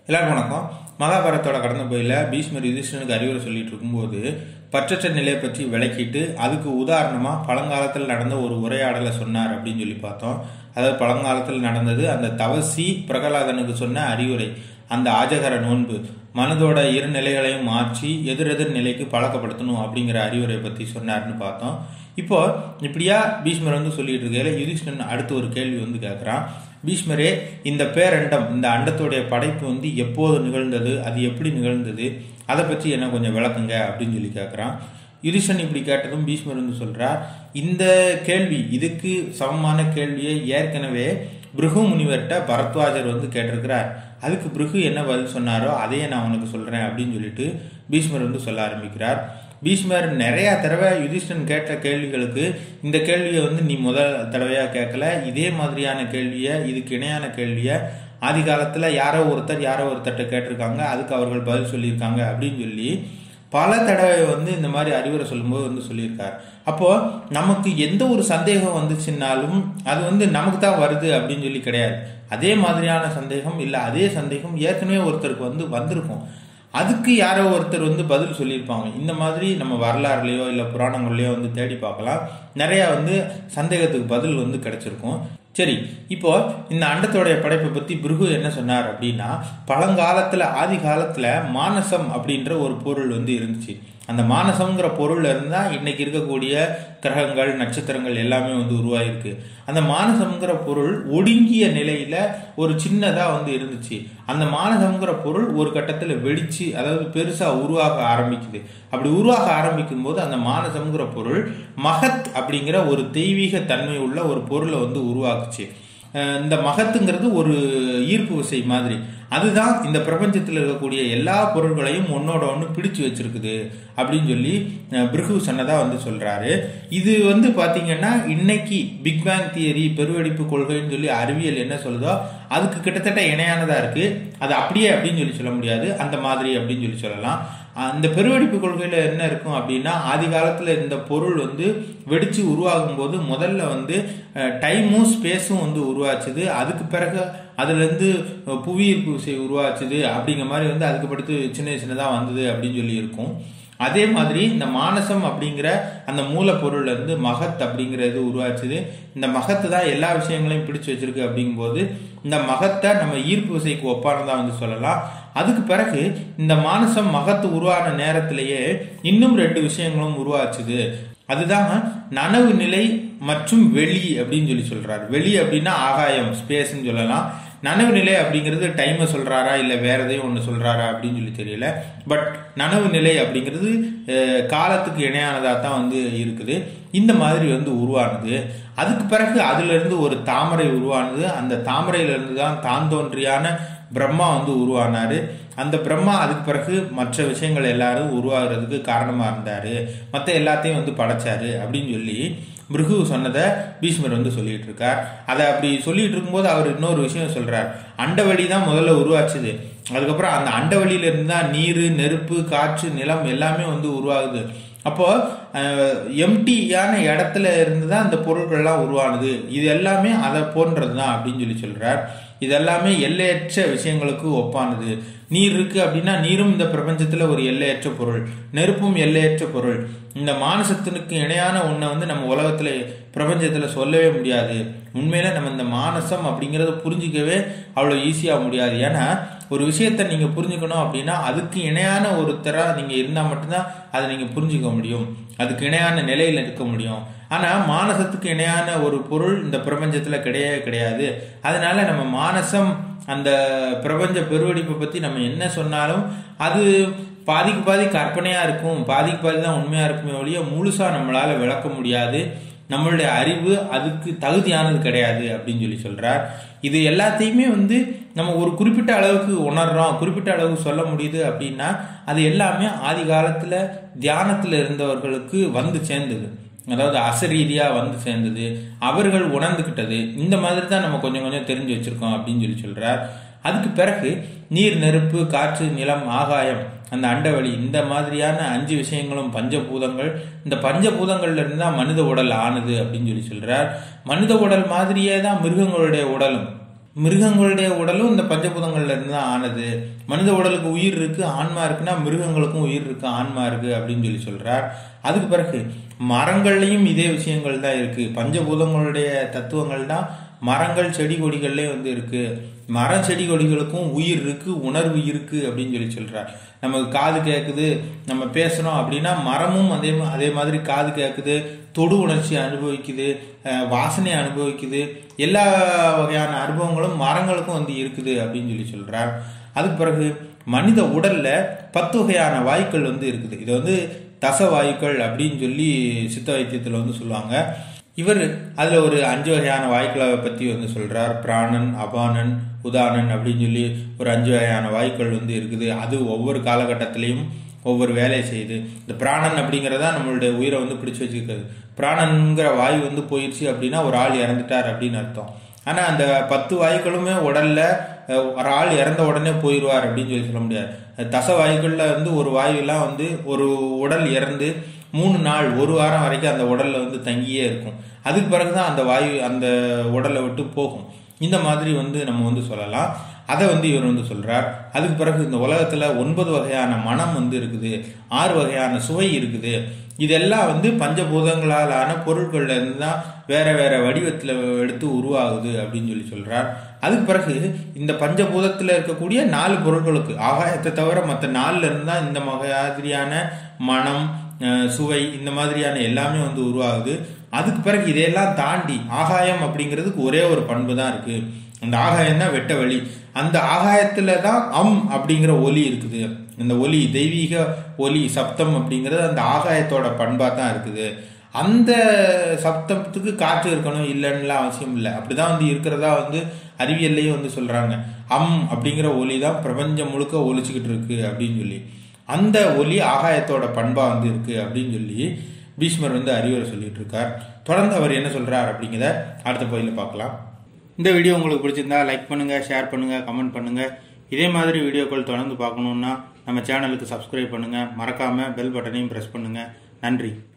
எல்லாருக்கும் வணக்கம் மகாபாரத்தோட கடந்த போயில பீஷ்மர் யுதிஷ்டனுக்கு அறிவுரை சொல்லிட்டு இருக்கும்போது பற்றற்ற நிலையை பற்றி விளக்கிட்டு அதுக்கு உதாரணமா பழங்காலத்தில் நடந்த ஒரு உரையாடலை சொன்னார் அப்படின்னு சொல்லி பார்த்தோம் அதாவது பழங்காலத்தில் நடந்தது அந்த தவசி பிரகலாதனுக்கு சொன்ன அறிவுரை அந்த ஆஜகர நோன்பு மனதோட இரு நிலைகளையும் மாற்றி எதிரெதிர் நிலைக்கு பழக்கப்படுத்தணும் அப்படிங்கிற அறிவுரை பத்தி சொன்னார்னு பார்த்தோம் இப்போ இப்படியா பீஷ்மர் வந்து சொல்லிட்டு இருக்கையில யுதிஷ்ணன் அடுத்து ஒரு கேள்வி வந்து கேட்கிறான் பீஷ்மரே இந்த பேரண்டம் இந்த அண்டத்துடைய படைப்பு வந்து எப்போது நிகழ்ந்தது அது எப்படி நிகழ்ந்தது அதை பற்றி என்ன கொஞ்சம் விளக்குங்க அப்படின்னு சொல்லி கேட்குறான் யுதிஷன் இப்படி கேட்டதும் பீஷ்மர் வந்து சொல்றார் இந்த கேள்வி இதுக்கு சமமான கேள்வியை ஏற்கனவே பிருகு முனிவர்கிட்ட பரத்வாஜர் வந்து கேட்டிருக்கிறார் அதுக்கு பிருகு என்ன பதில் சொன்னாரோ அதையே நான் உனக்கு சொல்றேன் அப்படின்னு சொல்லிட்டு பீஷ்மர் வந்து சொல்ல ஆரம்பிக்கிறார் பீஷ்மர் நிறைய தடவை யுதிஷ்டன் கேட்ட கேள்விகளுக்கு இந்த கேள்வியை வந்து நீ முதல் தடவையா கேட்கல இதே மாதிரியான கேள்வியை இதுக்கு இணையான கேள்வியை ஆதி காலத்துல யாரோ ஒருத்தர் யாரோ ஒருத்தர்கிட்ட கேட்டிருக்காங்க அதுக்கு அவர்கள் பதில் சொல்லியிருக்காங்க அப்படின்னு சொல்லி பல தடவை வந்து இந்த மாதிரி அறிவுரை சொல்லும்போது வந்து சொல்லியிருக்கார் அப்போ நமக்கு எந்த ஒரு சந்தேகம் வந்துச்சுன்னாலும் அது வந்து நமக்கு தான் வருது அப்படின்னு சொல்லி கிடையாது அதே மாதிரியான சந்தேகம் இல்லை அதே சந்தேகம் ஏற்கனவே ஒருத்தருக்கு வந்து வந்திருக்கும் அதுக்கு யாரோ ஒருத்தர் வந்து பதில் சொல்லியிருப்பாங்க இந்த மாதிரி நம்ம வரலாறுலையோ இல்லை புராணங்கள்லையோ வந்து தேடி பார்க்கலாம் நிறைய வந்து சந்தேகத்துக்கு பதில் வந்து கிடைச்சிருக்கும் சரி இப்போ இந்த அண்டத்தோடைய படைப்பை பத்தி பிருகு என்ன சொன்னார் அப்படின்னா பழங்காலத்துல ஆதி காலத்துல மானசம் அப்படின்ற ஒரு பொருள் வந்து இருந்துச்சு அந்த மானசம்ங்கிற பொருள்ல இருந்தா இன்னைக்கு இருக்கக்கூடிய கிரகங்கள் நட்சத்திரங்கள் எல்லாமே வந்து உருவாயிருக்கு அந்த மானசம்ங்கிற பொருள் ஒடுங்கிய நிலையில ஒரு சின்னதா வந்து இருந்துச்சு அந்த மானசம்ங்கிற பொருள் ஒரு கட்டத்துல வெடிச்சு அதாவது பெருசா உருவாக ஆரம்பிக்குது அப்படி உருவாக ஆரம்பிக்கும் போது அந்த மானசம்ங்கிற பொருள் மகத் அப்படிங்கிற ஒரு தெய்வீக தன்மை உள்ள ஒரு பொருளை வந்து உருவாக்குச்சு இந்த மகத்துங்கிறது ஒரு ஈர்ப்பு விசை மாதிரி அதுதான் இந்த பிரபஞ்சத்தில் இருக்கக்கூடிய எல்லா பொருள்களையும் ஒன்னோட ஒன்று பிடிச்சு வச்சிருக்குது அப்படின்னு சொல்லி பிருகு சொன்னதா வந்து சொல்றாரு இது வந்து பாத்தீங்கன்னா இன்னைக்கு பிக் பேங் தியரி பெருவெடிப்பு கொள்கைன்னு சொல்லி அறிவியல் என்ன சொல்லுதோ அதுக்கு கிட்டத்தட்ட இணையானதா இருக்கு அது அப்படியே அப்படின்னு சொல்லி சொல்ல முடியாது அந்த மாதிரி அப்படின்னு சொல்லி சொல்லலாம் அந்த பெருவெடிப்பு கொள்கையில என்ன இருக்கும் அப்படின்னா ஆதி காலத்துல இந்த பொருள் வந்து வெடிச்சு உருவாகும் போது முதல்ல வந்து டைமும் ஸ்பேஸும் வந்து உருவாச்சுது அதுக்கு பிறகு அதுல இருந்து புவியீர்ப்பு விசை உருவாச்சுது அப்படிங்கிற மாதிரி வந்து அதுக்கு படுத்து சின்ன சின்னதா வந்தது அப்படின்னு சொல்லி இருக்கும் அதே மாதிரி இந்த மானசம் அப்படிங்கிற அந்த மூலப்பொருள்ல இருந்து மகத் அப்படிங்கிறது உருவாச்சுது இந்த மகத்து தான் எல்லா விஷயங்களையும் பிடிச்சு வச்சிருக்கு அப்படிங்கும்போது இந்த மகத்தை நம்ம ஈர்ப்பு விசைக்கு ஒப்பானதா வந்து சொல்லலாம் அதுக்கு பிறகு இந்த மானசம் மகத்து உருவான நேரத்திலேயே இன்னும் ரெண்டு விஷயங்களும் உருவாச்சுது அதுதான் நனவு நிலை மற்றும் வெளி அப்படின்னு சொல்லி சொல்றாரு வெளி அப்படின்னா ஆகாயம் ஸ்பேஸ்ன்னு சொல்லலாம் நனவு நிலை அப்படிங்கிறது டைமை சொல்றாரா இல்லை வேற எதையும் ஒன்று சொல்றாரா அப்படின்னு சொல்லி தெரியல பட் நனவு நிலை அப்படிங்கிறது காலத்துக்கு இணையானதாக தான் வந்து இருக்குது இந்த மாதிரி வந்து உருவானது அதுக்கு பிறகு அதுல இருந்து ஒரு தாமரை உருவானது அந்த தாமரையில இருந்து தான் தான் தோன்றியான பிரம்மா வந்து உருவானாரு அந்த பிரம்மா அதுக்கு பிறகு மற்ற விஷயங்கள் எல்லாரும் உருவாகிறதுக்கு காரணமா இருந்தாரு மற்ற எல்லாத்தையும் வந்து படைச்சாரு அப்படின்னு சொல்லி மிருகு சொன்னதை பீஷ்மர் வந்து சொல்லிட்டு இருக்கார் அதை அப்படி சொல்லிட்டு இருக்கும்போது அவர் இன்னொரு விஷயம் சொல்றார் அண்டவெளி தான் முதல்ல உருவாச்சுது அதுக்கப்புறம் அந்த அண்டவெளியில இருந்து தான் நீர் நெருப்பு காற்று நிலம் எல்லாமே வந்து உருவாகுது அப்போ எம்டியான இடத்துல இருந்து தான் இந்த பொருட்கள்லாம் உருவானது இது எல்லாமே அதை போன்றது தான் அப்படின்னு சொல்லி சொல்றார் இது எல்லாமே எல்லையற்ற விஷயங்களுக்கு ஒப்பானது நீர் இருக்கு அப்படின்னா நீரும் இந்த பிரபஞ்சத்துல ஒரு எல்லையற்ற பொருள் நெருப்பும் எல்லையற்ற பொருள் இந்த மானசத்தினுக்கு இணையான ஒன்றை வந்து நம்ம உலகத்துல பிரபஞ்சத்துல சொல்லவே முடியாது உண்மையில நம்ம இந்த மானசம் அப்படிங்கறத புரிஞ்சிக்கவே அவ்வளவு ஈஸியா முடியாது ஏன்னா ஒரு விஷயத்த நீங்க புரிஞ்சுக்கணும் அப்படின்னா அதுக்கு இணையான ஒருத்தரா நீங்க இருந்தா மட்டும்தான் அதை நீங்க புரிஞ்சுக்க முடியும் அதுக்கு இணையான நிலையில இருக்க முடியும் ஆனா மானசத்துக்கு இணையான ஒரு பொருள் இந்த பிரபஞ்சத்துல கிடையவே கிடையாது அதனால நம்ம மானசம் அந்த பிரபஞ்ச பெருவெடிப்பை பத்தி நம்ம என்ன சொன்னாலும் அது பாதிக்கு பாதி கற்பனையா இருக்கும் பாதிக்கு பாதி தான் உண்மையா இருக்குமே ஒழிய முழுசா நம்மளால விளக்க முடியாது நம்மளுடைய அறிவு அதுக்கு தகுதியானது கிடையாது அப்படின்னு சொல்லி சொல்றார் இது எல்லாத்தையுமே வந்து நம்ம ஒரு குறிப்பிட்ட அளவுக்கு உணர்றோம் குறிப்பிட்ட அளவுக்கு சொல்ல முடியுது அப்படின்னா அது எல்லாமே ஆதி காலத்துல தியானத்துல இருந்தவர்களுக்கு வந்து சேர்ந்தது அதாவது அசரீதியா வந்து சேர்ந்தது அவர்கள் உணர்ந்துகிட்டது இந்த மாதிரி தான் நம்ம கொஞ்சம் கொஞ்சம் தெரிஞ்சு வச்சிருக்கோம் அப்படின்னு சொல்லி சொல்றார் அதுக்கு பிறகு நீர் நெருப்பு காற்று நிலம் ஆகாயம் அந்த அண்டவெளி இந்த மாதிரியான அஞ்சு விஷயங்களும் பஞ்சபூதங்கள் இந்த பஞ்சபூதங்கள்ல இருந்து தான் மனித உடல் ஆனது அப்படின்னு சொல்லி சொல்றார் மனித உடல் மாதிரியே தான் மிருகங்களுடைய உடலும் மிருகங்களுடைய உடலும் இந்த பஞ்சபூதங்கள்ல இருந்து தான் ஆனது மனித உடலுக்கு உயிர் இருக்கு ஆன்மா இருக்குன்னா மிருகங்களுக்கும் உயிர் இருக்கு ஆன்மா இருக்கு அப்படின்னு சொல்லி சொல்றார் அதுக்கு பிறகு மரங்கள்லயும் இதே விஷயங்கள் தான் இருக்கு பஞ்சபூதங்களுடைய தத்துவங்கள் தான் மரங்கள் செடி கொடிகள்லேயே வந்து இருக்கு மரம் செடி கொடிகளுக்கும் உயிர் இருக்கு உணர்வு இருக்கு அப்படின்னு சொல்லி சொல்றார் நமக்கு காது கேட்குது நம்ம பேசுறோம் அப்படின்னா மரமும் அதே மா- அதே மாதிரி காது கேட்குது தொடு உணர்ச்சி அனுபவிக்குது அஹ் வாசனை அனுபவிக்குது எல்லா வகையான அனுபவங்களும் மரங்களுக்கும் வந்து இருக்குது அப்படின்னு சொல்லி சொல்றார் அதுக்கு பிறகு மனித உடல்ல பத்து வகையான வாயுக்கள் வந்து இருக்குது இது வந்து தச வாயுக்கள் அப்படின்னு சொல்லி சித்த வைத்தியத்தில் வந்து சொல்லுவாங்க இவர் அதுல ஒரு அஞ்சு வகையான வாயுக்களை பத்தி வந்து சொல்றார் பிராணன் அபானன் உதானன் அப்படின்னு சொல்லி ஒரு அஞ்சு வகையான வாயுக்கள் வந்து இருக்குது அது ஒவ்வொரு காலகட்டத்திலையும் ஒவ்வொரு வேலையை செய்யுது இந்த பிராணன் அப்படிங்கிறதா நம்மளுடைய உயிரை வந்து பிடிச்சு வச்சுக்கிறது பிராணன்ங்கிற வாயு வந்து போயிடுச்சு அப்படின்னா ஒரு ஆள் இறந்துட்டார் அப்படின்னு அர்த்தம் ஆனா அந்த பத்து வாயுக்களுமே உடல்ல அஹ், ஒரு ஆள் இறந்த உடனே போயிடுவார் அப்படின்னு சொல்லி சொல்ல முடியாது அஹ், தச வாயுக்கள்ல வந்து ஒரு வாயுலாம் வந்து ஒரு உடல் இறந்து மூணு நாள் ஒரு வாரம் வரைக்கும் அந்த உடல்ல வந்து தங்கியே இருக்கும் அதுக்கு பிறகுதான் அந்த வாயு அந்த உடலை விட்டு போகும் இந்த மாதிரி வந்து நம்ம வந்து சொல்லலாம் அதை வந்து இவர் வந்து சொல்றார் அதுக்கு பிறகு இந்த உலகத்துல ஒன்பது வகையான மனம் வந்து இருக்குது ஆறு வகையான சுவை இருக்குது இதெல்லாம் வந்து பஞ்சபூதங்களாலான பொருட்கள்ல இருந்து தான் வேற வேற வடிவத்துல எடுத்து உருவாகுது அப்படின்னு சொல்லி சொல்றார் அதுக்கு பிறகு இந்த பஞ்சபூதத்துல இருக்கக்கூடிய நாலு பொருட்களுக்கு ஆகாயத்தை தவிர மற்ற நாலுல இருந்து தான் இந்த மாதிரியான மனம் அஹ், சுவை இந்த மாதிரியான எல்லாமே வந்து உருவாகுது அதுக்கு பிறகு இதையெல்லாம் தாண்டி ஆகாயம் அப்படிங்கிறதுக்கு ஒரே ஒரு பண்பு தான் இருக்கு அந்த ஆகாயம் தான் வெட்ட வெளி அந்த ஆகாயத்துல தான் அம் அப்படிங்கிற ஒலி இருக்குது இந்த ஒலி தெய்வீக ஒலி சப்தம் அப்படிங்கிறது அந்த ஆகாயத்தோட பண்பா தான் இருக்குது அந்த சப்தத்துக்கு காற்று இருக்கணும் இல்லைன்னுலாம் அவசியம் இல்லை அப்படிதான் வந்து இருக்கிறதா வந்து அறிவியல்லையே வந்து சொல்றாங்க அம் அப்படிங்கிற ஒலி தான் பிரபஞ்சம் முழுக்க ஒலிச்சுக்கிட்டு இருக்கு அப்படின்னு சொல்லி அந்த ஒலி ஆகாயத்தோட பண்பா வந்து இருக்கு அப்படின்னு சொல்லி பீஷ்மர் வந்து அறிவுரை சொல்லிட்டு இருக்கார் தொடர்ந்து அவர் என்ன சொல்றார் அப்படிங்கிறத அடுத்த பகுதியில் பார்க்கலாம் இந்த வீடியோ உங்களுக்கு பிடிச்சிருந்தா லைக் பண்ணுங்க ஷேர் பண்ணுங்க கமெண்ட் பண்ணுங்க இதே மாதிரி வீடியோக்கள் தொடர்ந்து பார்க்கணுன்னா நம்ம சேனலுக்கு சப்ஸ்கிரைப் பண்ணுங்க மறக்காம பெல் பட்டனையும் பிரஸ் பண்ணுங்க நன்றி